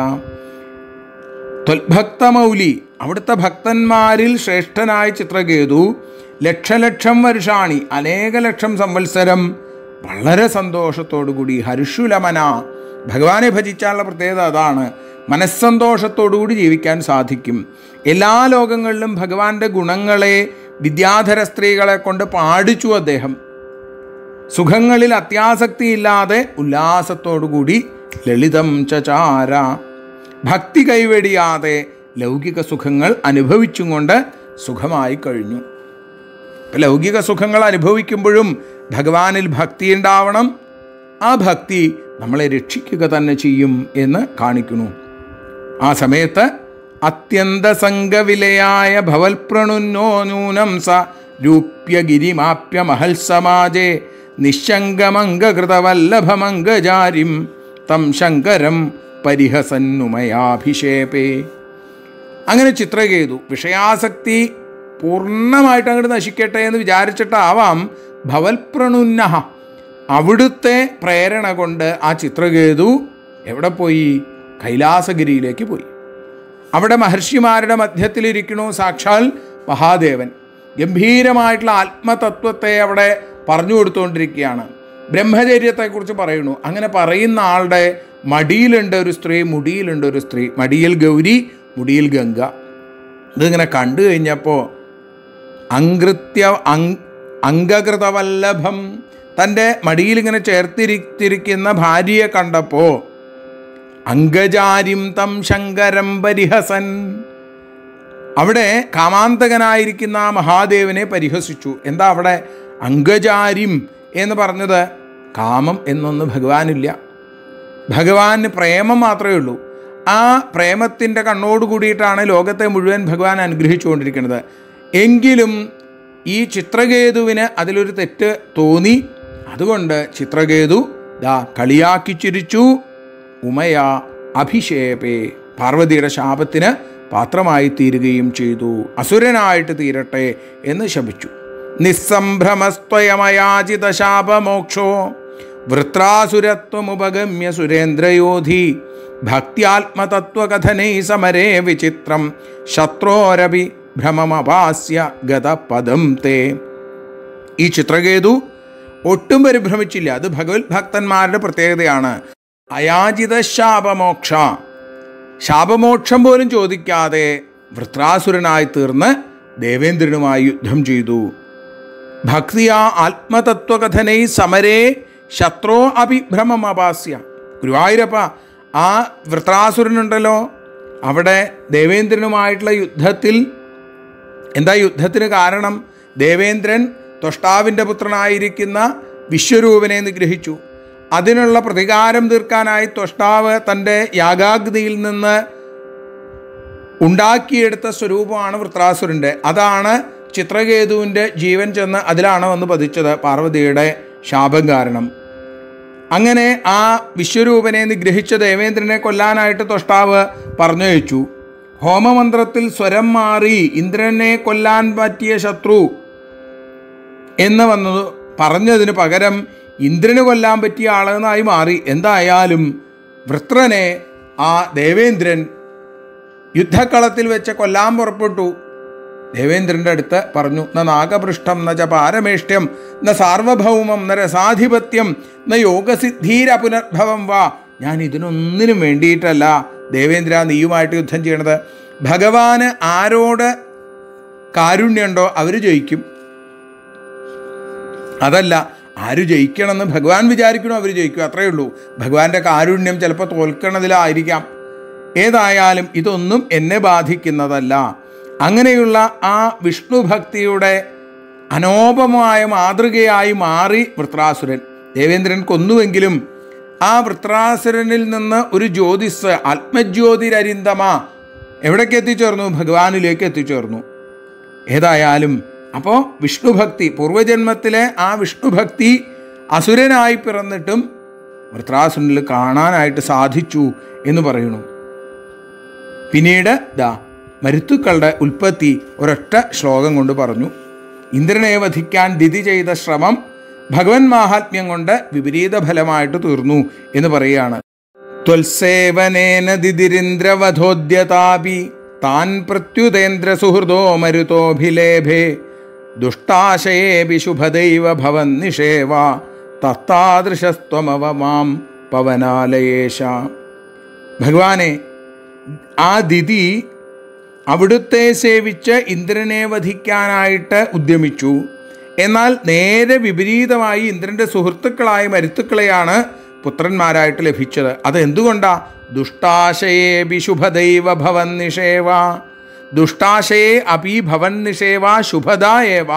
ത്വൽഭക്തമൗലി അവിടുത്തെ ഭക്തന്മാരിൽ ശ്രേഷ്ഠനായ ചിത്രകേതു ലക്ഷലക്ഷം വർഷാണി അനേക ലക്ഷം സംവത്സരം വളരെ സന്തോഷത്തോടുകൂടി ഹർഷുലമന ഭഗവാനെ ഭജിച്ചാലുള്ള പ്രത്യേകത അതാണ് മനസ്സന്തോഷത്തോടുകൂടി ജീവിക്കാൻ സാധിക്കും എല്ലാ ലോകങ്ങളിലും ഭഗവാന്റെ ഗുണങ്ങളെ വിദ്യാധര സ്ത്രീകളെ കൊണ്ട് പാടിച്ചു അദ്ദേഹം സുഖങ്ങളിൽ അത്യാസക്തിയില്ലാതെ ഉല്ലാസത്തോടുകൂടി ലളിതം ചചാര ഭക്തി കൈവെടിയാതെ ലൗകിക സുഖങ്ങൾ അനുഭവിച്ചും കൊണ്ട് സുഖമായി കഴിഞ്ഞു ഇപ്പം ലൗകിക സുഖങ്ങൾ അനുഭവിക്കുമ്പോഴും ഭഗവാനിൽ ഭക്തി ഉണ്ടാവണം ആ ഭക്തി നമ്മളെ രക്ഷിക്കുക തന്നെ ചെയ്യും എന്ന് കാണിക്കുന്നു ആ സമയത്ത് അത്യന്ത സംഘവിലയായ ഭവൽപ്രണുന്നോ നൂനം സ രൂപ്യഗിരിമാപ്യ മഹൽ സമാജേ നിശങ്കമംഗകൃതവല്ലഭമംഗജാരിം തം ശങ്കരം പരിഹസന്നുമയാഭിഷേപേ അങ്ങനെ ചിത്രകേതു വിഷയാസക്തി പൂർണ്ണമായിട്ട് അങ്ങോട്ട് നശിക്കട്ടെ എന്ന് വിചാരിച്ചിട്ടാവാം ഭവൽപ്രണുന്നഹ അവിടുത്തെ പ്രേരണ കൊണ്ട് ആ ചിത്രകേതു എവിടെ പോയി കൈലാസഗിരിയിലേക്ക് പോയി അവിടെ മഹർഷിമാരുടെ മധ്യത്തിലിരിക്കണു സാക്ഷാൽ മഹാദേവൻ ഗംഭീരമായിട്ടുള്ള ആത്മതത്വത്തെ അവിടെ പറഞ്ഞു കൊടുത്തുകൊണ്ടിരിക്കുകയാണ് ബ്രഹ്മചര്യത്തെക്കുറിച്ച് പറയുന്നു അങ്ങനെ പറയുന്ന ആളുടെ മടിയിലുണ്ട് ഒരു സ്ത്രീ മുടിയിലുണ്ട് ഒരു സ്ത്രീ മടിയിൽ ഗൗരി മുടിയിൽ ഗംഗ ഇതിങ്ങനെ കണ്ടു കഴിഞ്ഞപ്പോൾ അങ്കൃത്യ അങ് അംഗകൃതവല്ലഭം തൻ്റെ മടിയിൽ ഇങ്ങനെ ചേർത്തിരിത്തിരിക്കുന്ന ഭാര്യയെ കണ്ടപ്പോൾ അംഗജാരിം തം ശങ്കരം പരിഹസൻ അവിടെ കാമാന്തകനായിരിക്കുന്ന ആ മഹാദേവനെ പരിഹസിച്ചു എന്താ അവിടെ അംഗജാരിം എന്ന് പറഞ്ഞത് കാമം എന്നൊന്ന് ഭഗവാനില്ല ഭഗവാന് പ്രേമം മാത്രമേ ഉള്ളൂ ആ പ്രേമത്തിൻ്റെ കണ്ണോട് കൂടിയിട്ടാണ് ലോകത്തെ മുഴുവൻ ഭഗവാൻ അനുഗ്രഹിച്ചുകൊണ്ടിരിക്കുന്നത് എങ്കിലും ഈ ചിത്രകേതുവിന് അതിലൊരു തെറ്റ് തോന്നി അതുകൊണ്ട് ചിത്രകേതു ദാ കളിയാക്കി ചിരിച്ചു ഉമയ അഭിഷേപേ പാർവതിയുടെ ശാപത്തിന് പാത്രമായി തീരുകയും ചെയ്തു അസുരനായിട്ട് തീരട്ടെ എന്ന് ശപിച്ചു നിസ്സംഭ്രമസ്ത്വയമയാചിത ശാപമോക്ഷോ വൃത്രാസുരത്വമുപഗമ്യ സുരേന്ദ്രയോധി ഭക്ത്യാത്മതത്വകഥനൈ സമരേ വിചിത്രം ശത്രോരപി ഭ്രമമപാസ്യ ഗതപദം തേ ഈ ചിത്രകേതു ഒട്ടും പരിഭ്രമിച്ചില്ല അത് ഭഗവത് ഭക്തന്മാരുടെ പ്രത്യേകതയാണ് അയാചിത ശാപമോക്ഷ ശാപമോക്ഷം പോലും ചോദിക്കാതെ വൃത്രാസുരനായി തീർന്ന് ദേവേന്ദ്രനുമായി യുദ്ധം ചെയ്തു ഭക്തിയ ആത്മതത്വകഥനൈ സമരേ ശത്രോ അഭിഭ്രമമപാസ്യ ഗുരുവായൂരപ്പ ആ വൃത്രാസുരനുണ്ടല്ലോ അവിടെ ദേവേന്ദ്രനുമായിട്ടുള്ള യുദ്ധത്തിൽ എന്താ യുദ്ധത്തിന് കാരണം ദേവേന്ദ്രൻ ത്വഷ്ടാവിൻ്റെ പുത്രനായിരിക്കുന്ന വിശ്വരൂപനെ നിഗ്രഹിച്ചു അതിനുള്ള പ്രതികാരം തീർക്കാനായി ത്വഷ്ടാവ് തൻ്റെ യാഗാഗ്നിയിൽ നിന്ന് ഉണ്ടാക്കിയെടുത്ത സ്വരൂപമാണ് വൃത്രാസുരൻ്റെ അതാണ് ചിത്രകേതുവിൻ്റെ ജീവൻ ചെന്ന് അതിലാണ് വന്ന് പതിച്ചത് പാർവതിയുടെ ശാപം കാരണം അങ്ങനെ ആ വിശ്വരൂപനെ നിഗ്രഹിച്ച ദേവേന്ദ്രനെ കൊല്ലാനായിട്ട് ത്വഷ്ടാവ് പറഞ്ഞയച്ചു ഹോമമന്ത്രത്തിൽ സ്വരം മാറി ഇന്ദ്രനെ കൊല്ലാൻ പറ്റിയ ശത്രു എന്ന് വന്നത് പറഞ്ഞതിന് പകരം ഇന്ദ്രന് കൊല്ലാൻ പറ്റിയ ആളെന്നായി മാറി എന്തായാലും വൃത്രനെ ആ ദേവേന്ദ്രൻ യുദ്ധക്കളത്തിൽ വെച്ച് കൊല്ലാൻ പുറപ്പെട്ടു ദേവേന്ദ്രൻ്റെ അടുത്ത് പറഞ്ഞു ന നാഗപൃഷ്ഠം ന ച പാരമേഷ്ട്യം ന സാർവഭൗമം ന രസാധിപത്യം ന യോഗസിദ്ധീര പുനർഭവം വാ ഞാൻ ഇതിനൊന്നിനും വേണ്ടിയിട്ടല്ല ദേവേന്ദ്ര നീയുമായിട്ട് യുദ്ധം ചെയ്യണത് ഭഗവാന് ആരോട് കാരുണ്യമുണ്ടോ അവർ ജയിക്കും അതല്ല ആര് ജയിക്കണമെന്ന് ഭഗവാൻ വിചാരിക്കണോ അവർ ജയിക്കും അത്രയേ ഉള്ളൂ ഭഗവാന്റെ കാരുണ്യം ചിലപ്പോൾ തോൽക്കണതിലായിരിക്കാം ഏതായാലും ഇതൊന്നും എന്നെ ബാധിക്കുന്നതല്ല അങ്ങനെയുള്ള ആ വിഷ്ണു ഭക്തിയുടെ അനോപമായ മാതൃകയായി മാറി വൃത്രാസുരൻ ദേവേന്ദ്രൻ കൊന്നുവെങ്കിലും ആ വൃത്രാസുരനിൽ നിന്ന് ഒരു ജ്യോതിസ് ആത്മജ്യോതിരരിന്തമ എവിടേക്ക് എത്തിച്ചേർന്നു ഭഗവാനിലേക്ക് എത്തിച്ചേർന്നു ഏതായാലും അപ്പോൾ വിഷ്ണുഭക്തി പൂർവജന്മത്തിലെ ആ വിഷ്ണുഭക്തി അസുരനായി പിറന്നിട്ടും വൃത്രാസുരനിൽ കാണാനായിട്ട് സാധിച്ചു എന്ന് പറയുന്നു പിന്നീട് ദാ മരുത്തുക്കളുടെ ഉൽപ്പത്തി ഒരൊറ്റ ശ്ലോകം കൊണ്ട് പറഞ്ഞു ഇന്ദ്രനെ വധിക്കാൻ ദിതി ചെയ്ത ശ്രമം ഭഗവൻ മാഹാത്മ്യം കൊണ്ട് വിപരീത ഫലമായിട്ട് തീർന്നു എന്ന് പറയുകയാണ് ത്വൽസേവനേന ദിതിരിന്ദ്രവധോദ്യതാപി താൻ പ്രത്യുതേന്ദ്ര സുഹൃദോ മരുതോഭിലേഭേ ദുഷ്ടാശയേപി ശുഭദൈവ ഭവൻ നിഷേവ തത്താദൃശസ്ത്വമവ മാം പവനാലയേശ ഭഗവാനെ ആ ദിതി അവിടുത്തെ സേവിച്ച് ഇന്ദ്രനെ വധിക്കാനായിട്ട് ഉദ്യമിച്ചു എന്നാൽ നേരെ വിപരീതമായി ഇന്ദ്രൻ്റെ സുഹൃത്തുക്കളായ മരുത്തുക്കളെയാണ് പുത്രന്മാരായിട്ട് ലഭിച്ചത് അത് എന്തുകൊണ്ടാ ദുഷ്ടാശയേ ബിശുഭദൈവ ഭവൻ നിഷേവ ദുഷ്ടാശയെ അപി ഭവൻ നിഷേവ ശുഭദ ഏവ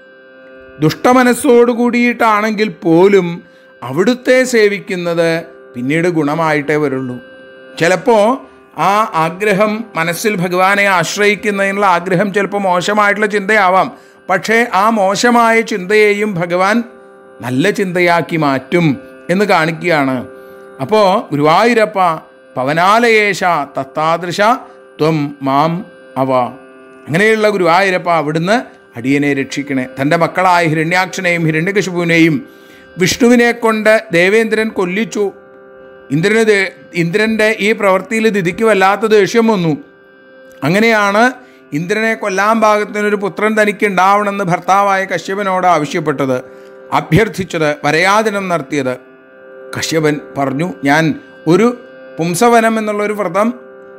ദുഷ്ടമനസ്സോട് കൂടിയിട്ടാണെങ്കിൽ പോലും അവിടുത്തെ സേവിക്കുന്നത് പിന്നീട് ഗുണമായിട്ടേ വരുള്ളൂ ചിലപ്പോൾ ആ ആഗ്രഹം മനസ്സിൽ ഭഗവാനെ ആശ്രയിക്കുന്നതിനുള്ള ആഗ്രഹം ചിലപ്പോൾ മോശമായിട്ടുള്ള ചിന്തയാവാം പക്ഷേ ആ മോശമായ ചിന്തയെയും ഭഗവാൻ നല്ല ചിന്തയാക്കി മാറ്റും എന്ന് കാണിക്കുകയാണ് അപ്പോൾ ഗുരുവായൂരപ്പ പവനാലയേശ തത്താദൃശ ത്വം മാം അവ അങ്ങനെയുള്ള ഗുരുവായൂരപ്പ അവിടുന്ന് അടിയനെ രക്ഷിക്കണേ തൻ്റെ മക്കളായ ഹിരണ്യാക്ഷനെയും ഹിരണ്യകശുപുവിനെയും വിഷ്ണുവിനെ കൊണ്ട് ദേവേന്ദ്രൻ കൊല്ലിച്ചു ഇന്ദ്രന് ദേ- ഇന്ദ്രൻ്റെ ഈ പ്രവൃത്തിയിൽ ദിതിക്ക് വല്ലാത്ത ദേഷ്യം വന്നു അങ്ങനെയാണ് ഇന്ദ്രനെ കൊല്ലാൻ പാകത്തിനൊരു പുത്രൻ തനിക്ക് ഉണ്ടാവണമെന്ന് ഭർത്താവായ കശ്യപനോട് ആവശ്യപ്പെട്ടത് അഭ്യർത്ഥിച്ചത് വരയാതനം നടത്തിയത് കശ്യപൻ പറഞ്ഞു ഞാൻ ഒരു പുംസവനം എന്നുള്ളൊരു വ്രതം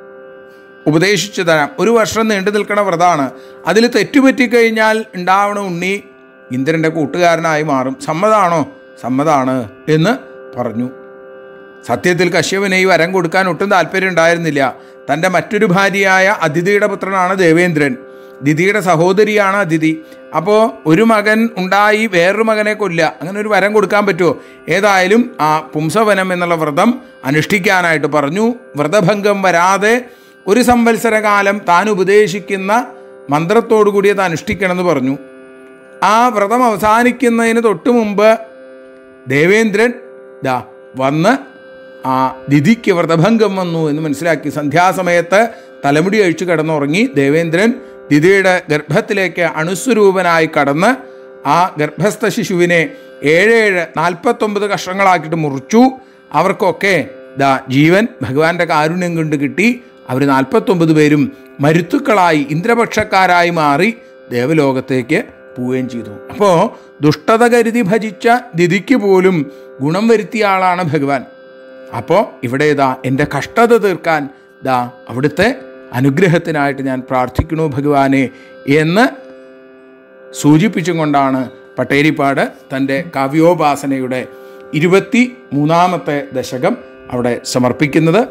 ഉപദേശിച്ചു തരാം ഒരു വർഷം നീണ്ടു നിൽക്കുന്ന വ്രതമാണ് അതിൽ തെറ്റുപറ്റിക്കഴിഞ്ഞാൽ ഉണ്ടാവണ ഉണ്ണി ഇന്ദ്രൻ്റെ കൂട്ടുകാരനായി മാറും സമ്മതാണോ സമ്മതാണ് എന്ന് പറഞ്ഞു സത്യത്തിൽ കശ്യപന് ഈ വരം കൊടുക്കാൻ ഒട്ടും താല്പര്യം ഉണ്ടായിരുന്നില്ല തൻ്റെ മറ്റൊരു ഭാര്യയായ അതിഥിയുടെ പുത്രനാണ് ദേവേന്ദ്രൻ ദിതിയുടെ സഹോദരിയാണ് അതിഥി അപ്പോൾ ഒരു മകൻ ഉണ്ടായി വേറൊരു മകനെ കൊല്ല അങ്ങനെ ഒരു വരം കൊടുക്കാൻ പറ്റുമോ ഏതായാലും ആ പുംസവനം എന്നുള്ള വ്രതം അനുഷ്ഠിക്കാനായിട്ട് പറഞ്ഞു വ്രതഭംഗം വരാതെ ഒരു സംവത്സരകാലം താൻ ഉപദേശിക്കുന്ന മന്ത്രത്തോടു കൂടി അത് അനുഷ്ഠിക്കണമെന്ന് പറഞ്ഞു ആ വ്രതം അവസാനിക്കുന്നതിന് തൊട്ട് മുമ്പ് ദേവേന്ദ്രൻ ദാ വന്ന് ആ ദിതിക്ക് വ്രതഭംഗം വന്നു എന്ന് മനസ്സിലാക്കി സന്ധ്യാസമയത്ത് തലമുടി അഴിച്ചു കിടന്നുറങ്ങി ദേവേന്ദ്രൻ ദിതിയുടെ ഗർഭത്തിലേക്ക് അണുസ്വരൂപനായി കടന്ന് ആ ഗർഭസ്ഥ ശിശുവിനെ ഏഴേഴ് നാൽപ്പത്തൊമ്പത് കഷ്ണങ്ങളാക്കിയിട്ട് മുറിച്ചു അവർക്കൊക്കെ ദാ ജീവൻ ഭഗവാന്റെ കാരുണ്യം കൊണ്ട് കിട്ടി അവർ നാൽപ്പത്തൊമ്പത് പേരും മരുത്തുക്കളായി ഇന്ദ്രപക്ഷക്കാരായി മാറി ദേവലോകത്തേക്ക് പോവുകയും ചെയ്തു അപ്പോൾ ദുഷ്ടത കരുതി ഭജിച്ച ദിതിക്ക് പോലും ഗുണം വരുത്തിയ ആളാണ് ഭഗവാൻ അപ്പോൾ ഇവിടെ ഇതാ എൻ്റെ കഷ്ടത തീർക്കാൻ ദാ അവിടുത്തെ അനുഗ്രഹത്തിനായിട്ട് ഞാൻ പ്രാർത്ഥിക്കണു ഭഗവാനെ എന്ന് സൂചിപ്പിച്ചും കൊണ്ടാണ് പട്ടേരിപ്പാട് തൻ്റെ കാവ്യോപാസനയുടെ ഇരുപത്തി മൂന്നാമത്തെ ദശകം അവിടെ സമർപ്പിക്കുന്നത്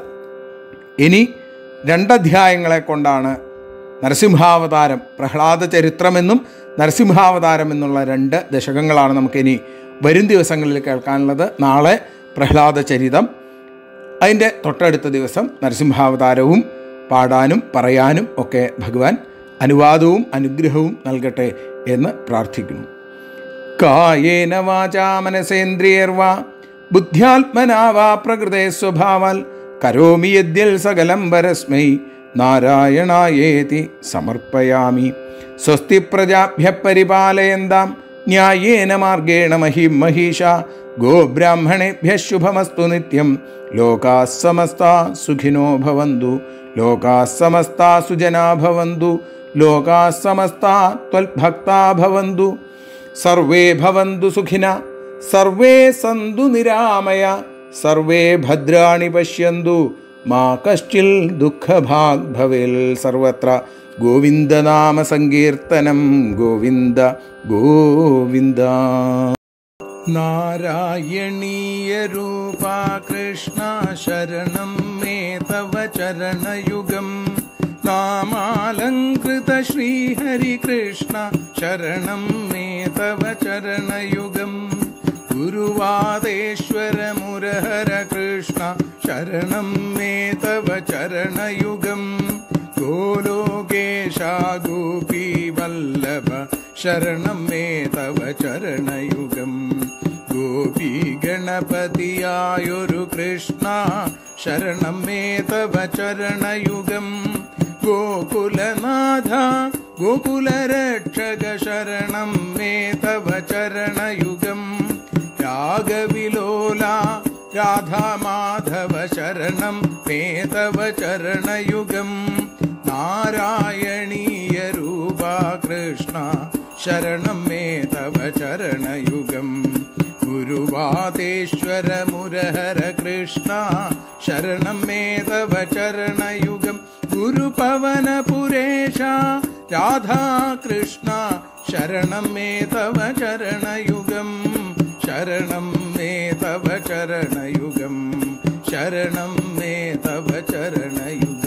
ഇനി രണ്ടധ്യായങ്ങളെ കൊണ്ടാണ് നരസിംഹാവതാരം പ്രഹ്ലാദ ചരിത്രമെന്നും നരസിംഹാവതാരം എന്നുള്ള രണ്ട് ദശകങ്ങളാണ് നമുക്കിനി വരും ദിവസങ്ങളിൽ കേൾക്കാനുള്ളത് നാളെ പ്രഹ്ലാദ ചരിതം അതിൻ്റെ തൊട്ടടുത്ത ദിവസം നരസിംഹാവതാരവും പാടാനും പറയാനും ഒക്കെ ഭഗവാൻ അനുവാദവും അനുഗ്രഹവും നൽകട്ടെ എന്ന് പ്രാർത്ഥിക്കുന്നു കായേന വാചാ മനസേന്ദ്രിയർവാ ബുദ്ധ്യാത്മനാ വാ പ്രകൃതേ സ്വഭാവാൽ കരോമി യദ്യൽ സകലം പരസ്മൈ നാരായണായേതി സമർപ്പയാമി സ്വസ്തി പ്രജാഭ്യ പരിപാലയന്താം ന്യായേന മാർഗേണ മഹിം മഹീഷ ഗോബ്രാഹ്മണേഭ്യ ശുഭമസ്തു നിത്യം ലോകാ സമസ്താ സുഖിനോ ഭവന്തു ലോകാ സമസ്താ സുജനാ ഭവന്തു ലോകാ സമസ്താ ത്വൽഭക്താ ഭവന്തു സർവേ ഭവന്തു സുഖിന സർവേ സന്തു നിരാമയ സർവേ ഭദ്രാണി പശ്യന്തു മാ കശ്ചിൽ ദുഃഖഭാഗ് ഭവേൽ സർവത്ര ഗോവിന്ദനാമ സങ്കീർത്തനം ഗോവിന്ദ ഗോവിന്ദ नारायणीयरूपा कृष्णा शरणं मे तव चरणयुगम् नामालङ्कृत श्रीहरिकृष्ण शरणं मे तव चरणयुगम् गुरुवादेश्वर मुरहर कृष्ण शरणं मे तव चरणयुगम् गोलोकेशा गोपी वल्लभ शरणं मे तव चरणयुगम् गोपी गणपतियायुरु कृष्णा शरणं मे तव चरणयुगम् गोकुलनाथ गोकुलरक्षक शरणं मे तव चरणयुगम् रागविलोला राधामाधव शरणं मे तव चरणयुगम् नारायणीयरूपा कृष्णा शरणं मे तव चरणयुगम् गुरुवादेश्वर मुरहर कृष्णा शरणं मे तव चरणयुगम् गुरुपवनपुरेशा राधा कृष्णा शरणं मे तव चरणयुगम् शरणं मे तव चरणयुगम् शरणं मे तव चरणयुगम्